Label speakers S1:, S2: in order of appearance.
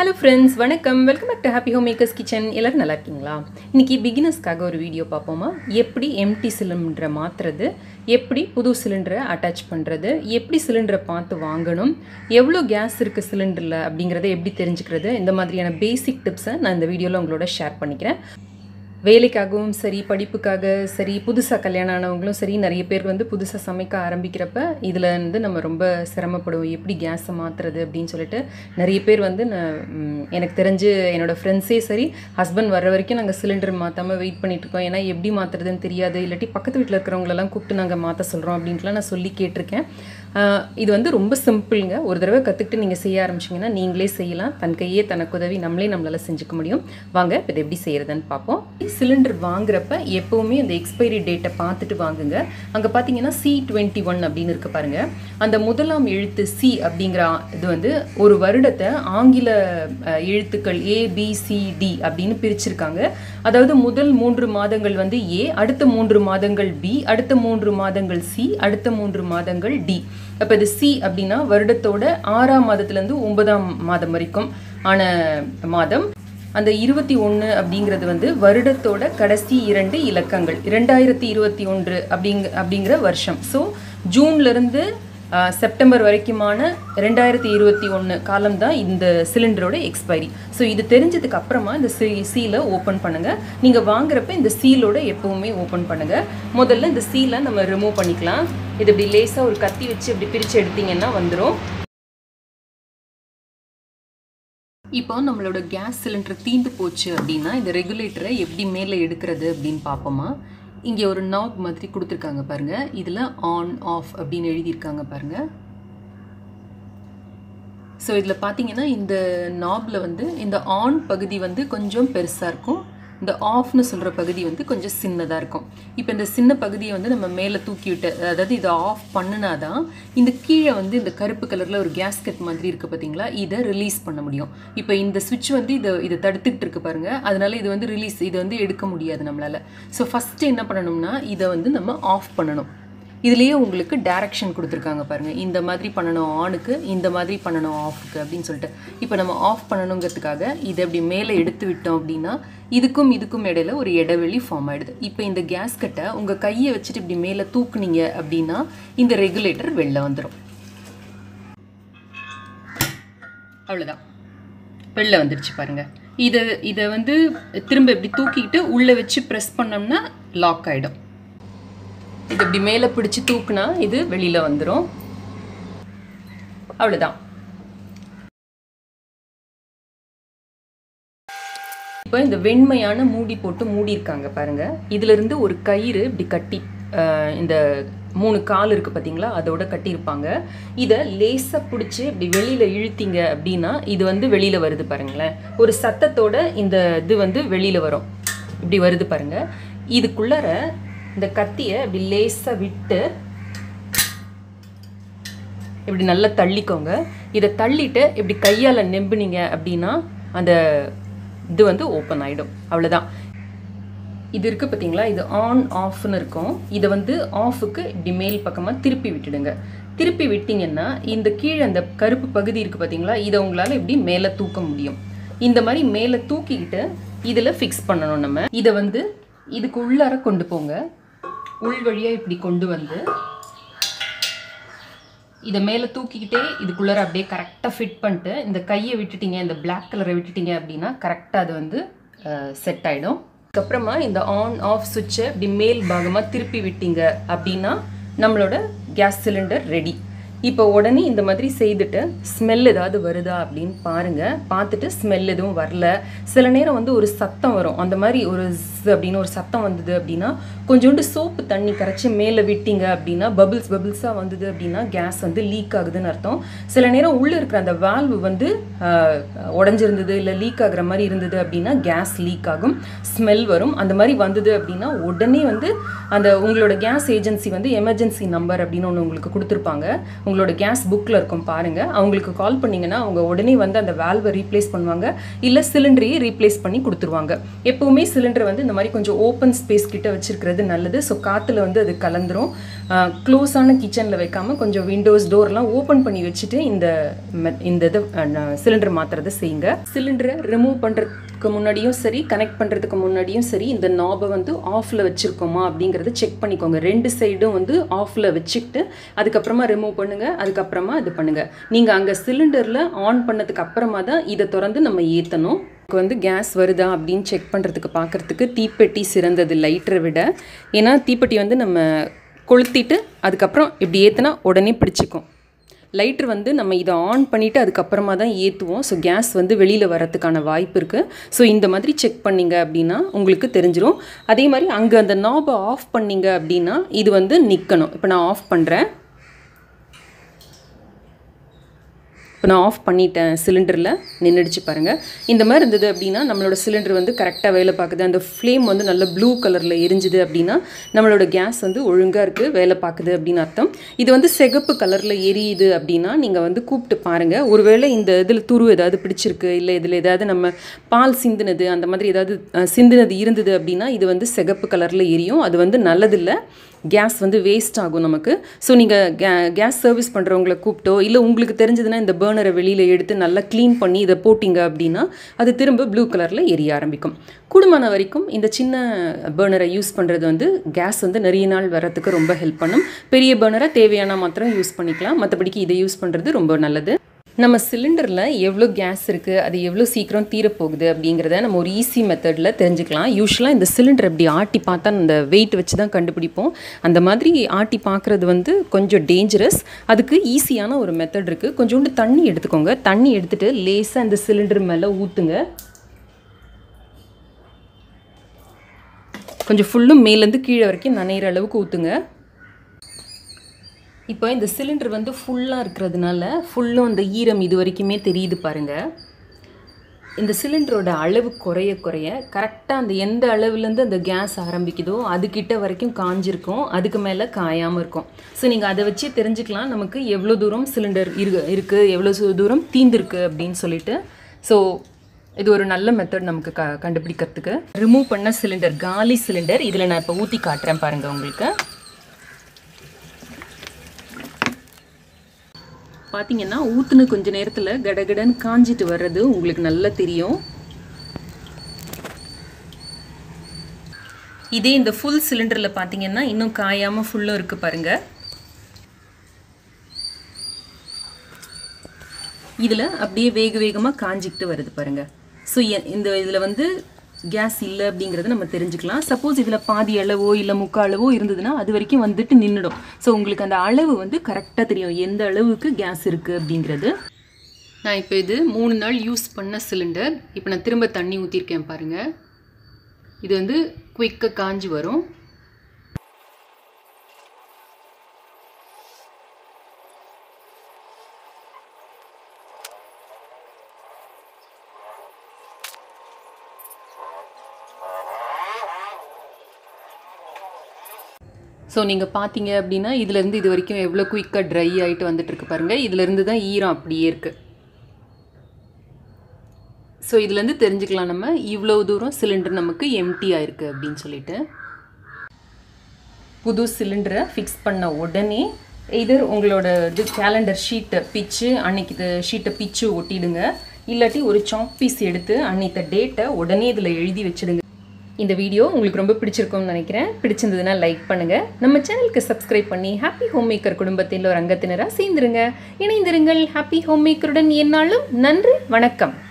S1: hello friends வணக்கம் welcome back to happy homemakers kitchen எல்லோரும் நல்லா இருக்கீங்களா இன்றைக்கி பிகினர்ஸ்க்காக ஒரு வீடியோ பார்ப்போமா எப்படி எம்டி சிலிண்டரை மாற்றுறது எப்படி புது சிலிண்டரை அட்டாச் பண்ணுறது எப்படி சிலிண்டரை பார்த்து வாங்கணும் எவ்வளோ கேஸ் இருக்குது சிலிண்டரில் அப்படிங்கிறத எப்படி தெரிஞ்சுக்கிறது இந்த மாதிரியான பேசிக் டிப்ஸை நான் இந்த வீடியோவில் உங்களோட ஷேர் பண்ணிக்கிறேன் வேலைக்காகவும் சரி படிப்புக்காக சரி புதுசாக கல்யாணம் ஆனவங்களும் சரி நிறைய பேர் வந்து புதுசாக சமைக்க ஆரம்பிக்கிறப்ப இதில் வந்து நம்ம ரொம்ப சிரமப்படுவோம் எப்படி கேஸை மாற்றுறது அப்படின்னு சொல்லிட்டு நிறைய பேர் வந்து நான் ம், எனக்கு தெரிஞ்சு என்னோடய ஃப்ரெண்ட்ஸே சரி ஹஸ்பண்ட் வர்ற வரைக்கும் நாங்கள் சிலிண்டர் மாற்றாமல் வெயிட் பண்ணிட்டு இருக்கோம் ஏன்னா எப்படி மாற்றுறதுன்னு தெரியாது இல்லாட்டி பக்கத்து வீட்டில் இருக்கிறவங்களெல்லாம் கூப்பிட்டு நாங்கள் மாற்ற சொல்கிறோம் அப்படின்ட்டுலாம் நான் சொல்லி கேட்டிருக்கேன் ஆஹ், இது வந்து ரொம்ப சிம்பிளுங்க ஒரு தடவை கற்றுக்கிட்டு நீங்கள் செய்ய ஆரம்பிச்சிங்கன்னா நீங்களே செய்யலாம் தன் கையே தனக்கு உதவி நம்மளே நம்மளால் செஞ்சுக்க முடியும் வாங்க இப்போ இது எப்படி செய்கிறதுன்னு பார்ப்போம் சிலிண்டர் வாங்குறப்ப எப்போவுமே அந்த எக்ஸ்பைரி டேட்டை பார்த்துட்டு வாங்குங்க அங்கே பார்த்தீங்கன்னா சி டுவெண்ட்டி ஒன் அப்படின்னு இருக்கு பாருங்க அந்த முதலாம் எழுத்து சி அப்படிங்கிற ஆ- இது வந்து ஒரு வருடத்தை ஆங்கில அஹ், எழுத்துக்கள் ஏ பி சி டி அப்படின்னு பிரிச்சிருக்காங்க அதாவது முதல் மூன்று மாதங்கள் வந்து ஏ அடுத்த மூன்று மாதங்கள் பி அடுத்த மூன்று மாதங்கள் சி அடுத்த மூன்று மாதங்கள் டி அப்போ இது சி அப்படின்னா வருடத்தோட ஆறாம் மாதத்துலேருந்து ஒன்பதாம் மாதம் வரைக்கும் ஆன மாதம் அந்த இருபத்தி ஒன்று அப்படிங்கிறது வந்து வருடத்தோட கடைசி இரண்டு இலக்கங்கள் இரண்டாயிரத்தி இருபத்தி ஒன்று அப்படிங்க அப்படிங்கிற வருஷம் ஸோ ஜூன்லேருந்து செப்டம்பர் வரைக்குமான ரெண்டாயிரத்தி இருபத்தி ஒன்று காலம் தான் இந்த சிலிண்டரோட எக்ஸ்பைரி ஸோ இது தெரிஞ்சதுக்கு அப்புறமா இந்த சீ சீலை ஓப்பன் பண்ணுங்கள் நீங்கள் வாங்குறப்ப இந்த சீலோட எப்போவுமே ஓப்பன் பண்ணுங்கள் முதல்ல இந்த சீலை நம்ம ரிமூவ் பண்ணிக்கலாம் இது இப்படி லேசாக ஒரு கத்தி வச்சு இப்படி பிரித்து எடுத்தீங்கன்னா வந்துடும் இப்போ நம்மளோட கேஸ் சிலிண்டர் தீந்து போச்சு அப்படின்னா இந்த ரெகுலேட்டரை எப்படி மேலே எடுக்கிறது அப்படின்னு பார்ப்போமா இங்கே ஒரு நாப் மாதிரி கொடுத்துருக்காங்க பாருங்க இதில் ஆன் ஆஃப் அப்படின்னு எழுதியிருக்காங்க பாருங்க ஸோ இதில் பார்த்தீங்கன்னா இந்த நாபில் வந்து இந்த ஆன் பகுதி வந்து கொஞ்சம் பெருசாக இருக்கும் இந்த ஆஃப்னு சொல்கிற பகுதி வந்து கொஞ்சம் சின்னதாக இருக்கும் இப்போ இந்த சின்ன பகுதியை வந்து நம்ம மேலே தூக்கி விட்டு அதாவது இதை ஆஃப் பண்ணுனா தான் இந்த கீழே வந்து இந்த கருப்பு கலரில் ஒரு கேஸ்கெட் மாதிரி இருக்குது பார்த்தீங்களா இதை ரிலீஸ் பண்ண முடியும் இப்போ இந்த சுவிட்ச் வந்து இதை இதை தடுத்துக்கிட்டு இருக்கு பாருங்க அதனால இது வந்து ரிலீஸ் இதை வந்து எடுக்க முடியாது நம்மளால் ஸோ ஃபஸ்ட்டு என்ன பண்ணணும்னா இதை வந்து நம்ம ஆஃப் பண்ணணும் இதுலேயே உங்களுக்கு டைரக்ஷன் கொடுத்துருக்காங்க பாருங்கள் இந்த மாதிரி பண்ணணும் ஆனுக்கு இந்த மாதிரி பண்ணணும் ஆஃப்க்கு அப்படின்னு சொல்லிட்டு இப்போ நம்ம ஆஃப் பண்ணணுங்கிறதுக்காக இதை அப்படி மேலே எடுத்து விட்டோம் அப்படின்னா இதுக்கும் இதுக்கும் இடையில ஒரு இடைவெளி ஃபார்ம் ஆயிடுது இப்போ இந்த கேஸ்கட்டை உங்கள் கையை வச்சுட்டு இப்படி மேலே தூக்குனீங்க அப்படின்னா இந்த ரெகுலேட்டர் வெளில வந்துடும் அவ்வளோதான் வெளில வந்துடுச்சு பாருங்க இதை இதை வந்து திரும்ப இப்படி தூக்கிக்கிட்டு உள்ளே வச்சு ப்ரெஸ் பண்ணோம்னா லாக் ஆகிடும் இது இப்படி மேலே பிடிச்சு தூக்குனா இது வெளியில் வந்துடும் அவ்வளோதான் இப்போ இந்த வெண்மையான மூடி போட்டு மூடி இருக்காங்க பாருங்க இதுல இருந்து ஒரு கயிறு இப்படி கட்டி அஹ், இந்த மூணு கால் இருக்கு பாத்தீங்களா அதோட கட்டியிருப்பாங்க இதை லேசா பிடிச்சி இப்படி வெளியில இழுத்தீங்க அப்படின்னா இது வந்து வெளியில வருது பாருங்களேன் ஒரு சத்தத்தோட இந்த இது வந்து வெளியில வரும் இப்படி வருது பாருங்க இதுக்குள்ளார இந்த கத்தியை இப்படி லேசா விட்டு இப்படி நல்லா தள்ளிக்கோங்க இதை தள்ளிட்டு இப்படி கையால் நெம்புனீங்க அப்படின்னா அந்த இது வந்து ஓப்பன் ஆகிடும் அவ்வளோதான் இது இருக்குது பார்த்தீங்களா இது ஆன் ஆஃப்னு இருக்கும் இதை வந்து ஆஃபுக்கு இப்படி மேல் பக்கமாக திருப்பி விட்டுடுங்க திருப்பி விட்டீங்கன்னா இந்த கீழே அந்த கருப்பு பகுதி இருக்குது பார்த்தீங்களா இதை உங்களால் இப்படி மேலே தூக்க முடியும் இந்த மாதிரி மேலே தூக்கிக்கிட்டு இதில் ஃபிக்ஸ் பண்ணணும் நம்ம இதை வந்து இதுக்கு உள்ளார கொண்டு போங்க உள் வழியாக இப்படி கொண்டு வந்து இதை மேலே தூக்கிக்கிட்டே இதுக்குள்ளார அப்படியே கரெக்டாக ஃபிட் பண்ணிட்டு இந்த கையை விட்டுட்டீங்க இந்த Black கலரை விட்டுட்டீங்க அப்படின்னா கரெக்டாக அது வந்து செட் ஆகிடும் அதுக்கப்புறமா இந்த ஆன் ஆஃப் சுவிட்சை இப்படி மேல் பாகமாக திருப்பி விட்டீங்க அப்படின்னா நம்மளோட கேஸ் சிலிண்டர் ரெடி இப்போ உடனே இந்த மாதிரி செய்துட்டு ஸ்மெல் ஏதாவது வருதா அப்படின்னு பாருங்க பார்த்துட்டு ஸ்மெல் எதுவும் வரல சில நேரம் வந்து ஒரு சத்தம் வரும் அந்த மாதிரி ஒரு ஸ் அப்படின்னு ஒரு சத்தம் வந்தது அப்படின்னா கொஞ்சோண்டு சோப்பு தண்ணி கரைச்சி மேலே விட்டீங்க அப்படின்னா பபிள்ஸ் பபிள்ஸாக வந்தது அப்படின்னா கேஸ் வந்து லீக் ஆகுதுன்னு அர்த்தம் சில நேரம் உள்ளே இருக்கிற அந்த வால்வு வந்து ஆஹ், உடைஞ்சிருந்தது இல்லை லீக் ஆகுற மாதிரி இருந்தது அப்படின்னா கேஸ் லீக் ஆகும் ஸ்மெல் வரும் அந்த மாதிரி வந்தது அப்படின்னா உடனே வந்து அந்த உங்களோட கேஸ் ஏஜென்சி வந்து எமர்ஜென்சி நம்பர் அப்படின்னு ஒன்று உங்களுக்கு கொடுத்துருப்பாங்க உங்களோட கேஸ் புக்கில் இருக்கும் பாருங்கள் அவங்களுக்கு கால் பண்ணிங்கன்னா அவங்க உடனே வந்து அந்த வேல்வை ரீப்ளேஸ் பண்ணுவாங்க இல்லை சிலிண்டரையே ரீப்ளேஸ் பண்ணி கொடுத்துருவாங்க எப்போவுமே சிலிண்டர் வந்து இந்த மாதிரி கொஞ்சம் ஓப்பன் ஸ்பேஸ் கிட்ட வச்சிருக்கிறது நல்லது ஸோ காற்றுல வந்து அது கலந்துரும் க்ளோஸான கிச்சனில் வைக்காம கொஞ்சம் விண்டோஸ் டோர்லாம் ஓப்பன் பண்ணி வச்சுட்டு இந்த மெத்- இந்த இது சிலிண்டர் மாற்றுறதை செய்யுங்க சிலிண்டரை ரிமூவ் பண்ணுறதுக்கு முன்னாடியும் சரி கனெக்ட் பண்ணுறதுக்கு முன்னாடியும் சரி இந்த நாபை வந்து ஆஃபில் வச்சுருக்கோமா அப்படிங்கிறத செக் பண்ணிக்கோங்க ரெண்டு சைடும் வந்து ஆஃபில் வச்சுக்கிட்டு அதுக்கப்புறமா ரிமூவ் பண்ணுங்கள் அதுக்கப்புறமா இது பண்ணுங்கள் நீங்கள் அங்கே சிலிண்டரில் ஆன் பண்ணதுக்கு அப்புறமா தான் இதை திறந்து நம்ம ஏற்றணும் நமக்கு வந்து கேஸ் வருதா அப்படின்னு செக் பண்ணுறதுக்கு பார்க்குறதுக்கு தீப்பெட்டி சிறந்தது லைட்டரை விட ஏன்னா தீப்பெட்டி வந்து நம்ம கொளுத்திட்டு அதுக்கப்புறம் இப்படி ஏற்றினா உடனே பிடிச்சிக்கும் லைட்ரு வந்து நம்ம இதை ஆன் பண்ணிவிட்டு அதுக்கப்புறமா தான் ஏற்றுவோம் ஸோ கேஸ் வந்து வெளியில் வரத்துக்கான வாய்ப்பு இருக்குது ஸோ இந்த மாதிரி செக் பண்ணீங்க அப்படின்னா உங்களுக்கு தெரிஞ்சிரும் அதே மாதிரி அங்கே அந்த நாபை ஆஃப் பண்ணீங்க அப்படின்னா இது வந்து நிற்கணும் இப்போ நான் ஆஃப் பண்ணுறேன் இப்போ நான் ஆஃப் பண்ணிட்டேன் சிலிண்டரில் நின்றுடுச்சு பாருங்கள் இந்த மாதிரி இருந்தது அப்படின்னா நம்மளோட சிலிண்டர் வந்து கரெக்டாக வேலை பார்க்குது அந்த ஃப்ளேம் வந்து நல்ல ப்ளூ கலரில் எரிஞ்சுது அப்படின்னா நம்மளோட கேஸ் வந்து ஒழுங்காக இருக்குது வேலை பார்க்குது அப்படின்னு அர்த்தம் இது வந்து சிகப்பு கலரில் எரியுது அப்படின்னா நீங்கள் வந்து கூப்பிட்டு பாருங்கள் ஒருவேளை இந்த இதில் துரு ஏதாவது பிடிச்சிருக்கு இல்லை இதில் ஏதாவது நம்ம பால் சிந்தினது அந்த மாதிரி ஏதாவது அஹ், சிந்தினது இருந்தது அப்படின்னா இது வந்து சிகப்பு கலரில் எரியும் அது வந்து நல்லதில்லை கேஸ் வந்து வேஸ்ட் ஆகும் நமக்கு ஸோ நீங்கள் கே கேஸ் சர்வீஸ் பண்ணுறவங்கள கூப்பிட்டோ இல்லை உங்களுக்கு தெரிஞ்சதுன்னா இந்த பேர்னரை வெளியில் எடுத்து நல்லா க்ளீன் பண்ணி இதை போட்டிங்க அப்படின்னா அது திரும்ப ப்ளூ கலரில் எரிய ஆரம்பிக்கும் கூடுமான வரைக்கும் இந்த சின்ன பேர்னரை யூஸ் பண்ணுறது வந்து கேஸ் வந்து நிறைய நாள் வரத்துக்கு ரொம்ப ஹெல்ப் பண்ணும் பெரிய பேர்னரை தேவையான மாத்திரம் யூஸ் பண்ணிக்கலாம் மற்றபடிக்கு இதை யூஸ் பண்ணுறது ரொம்ப நல்லது நம்ம சிலிண்டரில் எவ்வளோ கேஸ் இருக்குது அது எவ்வளோ சீக்கிரம் தீரப்போகுது அப்படிங்கிறத நம்ம ஒரு ஈஸி மெத்தடில் தெரிஞ்சுக்கலாம் யூஸ்வலாக இந்த சிலிண்டர் இப்படி ஆட்டி பார்த்தா அந்த வெயிட் வச்சு தான் கண்டுபிடிப்போம் அந்த மாதிரி ஆட்டி பார்க்குறது வந்து கொஞ்சம் டேஞ்சரஸ் அதுக்கு ஈஸியான ஒரு மெத்தட் இருக்குது கொஞ்சோண்டு தண்ணி எடுத்துக்கோங்க தண்ணி எடுத்துகிட்டு லேசாக இந்த சிலிண்டர் மேலே ஊற்றுங்க கொஞ்சம் ஃபுல்லும் மேலேருந்து கீழே வரைக்கும் நனையிற அளவுக்கு ஊற்றுங்க இப்போ இந்த சிலிண்டர் வந்து ஃபுல்லாக இருக்கிறதுனால ஃபுல்லும் அந்த ஈரம் இது வரைக்குமே தெரியுது பாருங்க இந்த சிலிண்டரோட அளவு குறைய குறைய கரெக்டாக அந்த எந்த அளவுலேருந்து அந்த கேஸ் ஆரம்பிக்குதோ அதுக்கிட்ட வரைக்கும் காஞ்சிருக்கும் அதுக்கு மேலே காயாமல் இருக்கும் ஸோ நீங்கள் அதை வச்சே தெரிஞ்சுக்கலாம் நமக்கு எவ்வளோ தூரம் சிலிண்டர் இரு இருக்குது எவ்வளோ சு- தூரம் தீந்திருக்கு அப்படின்னு சொல்லிட்டு ஸோ இது ஒரு நல்ல மெத்தட் நமக்கு க கண்டுபிடிக்கிறதுக்கு ரிமூவ் பண்ண சிலிண்டர் காலி சிலிண்டர் இதில் நான் இப்போ ஊற்றி காட்டுறேன் பாருங்கள் உங்களுக்கு பார்த்தீங்கன்னா ஊற்றுன கொஞ்ச நேரத்தில் கடகடன்னு காஞ்சிட்டு வர்றது உங்களுக்கு நல்லா தெரியும் இதே இந்த ஃபுல் சிலிண்டரில் பார்த்தீங்கன்னா இன்னும் காயாமல் ஃபுல்லும் இருக்குது பாருங்க இதில் அப்படியே வேக வேகமாக காஞ்சிக்கிட்டு வருது பாருங்க ஸோ இந்த இதில் வந்து கேஸ் இல்லை அப்படிங்கிறத நம்ம தெரிஞ்சுக்கலாம் சப்போஸ் இதில் பாதி அளவோ இல்லை முக்கால் அளவோ இருந்ததுன்னா அது வரைக்கும் வந்துட்டு நின்றுடும் ஸோ உங்களுக்கு அந்த அளவு வந்து கரெக்டாக தெரியும் எந்த அளவுக்கு கேஸ் இருக்குது அப்படிங்கிறது நான் இப்போ இது மூணு நாள் யூஸ் பண்ண சிலிண்டர் இப்போ நான் திரும்ப தண்ணி ஊற்றிருக்கேன் பாருங்கள் இது வந்து குயிக்காக காஞ்சி வரும் ஸோ நீங்கள் பார்த்தீங்க அப்படின்னா இதுலேருந்து இது வரைக்கும் எவ்வளோ குயிக்காக ட்ரை ஆகிட்டு வந்துட்டு இருக்கு பாருங்கள் இதுலேருந்து தான் ஈரம் அப்படியே இருக்குது ஸோ இதுலேருந்து தெரிஞ்சுக்கலாம் நம்ம இவ்வளோ தூரம் சிலிண்டர் நமக்கு எம்டி ஆயிருக்கு அப்படின்னு சொல்லிட்டு புது சிலிண்டரை ஃபிக்ஸ் பண்ண உடனே எதர் உங்களோட இது கேலண்டர் ஷீட்டை பிச்சு அன்னைக்கு இது ஷீட்டை பிச்சு ஒட்டிடுங்க இல்லாட்டி ஒரு சாக் பீஸ் எடுத்து அன்னைத்த டேட்டை உடனே இதில் எழுதி வச்சிடுங்க இந்த வீடியோ உங்களுக்கு ரொம்ப பிடிச்சிருக்கும்னு நினைக்கிறேன் பிடிச்சிருந்ததுன்னா லைக் பண்ணுங்கள் நம்ம சேனலுக்கு சப்ஸ்கிரைப் பண்ணி ஹாப்பி ஹோம் மேக்கர் குடும்பத்தில் ஒரு அங்கத்தினராக சேர்ந்துருங்க இணைந்திருங்கள் ஹாப்பி ஹோம் மேக்கருடன் என்னாலும் நன்றி வணக்கம்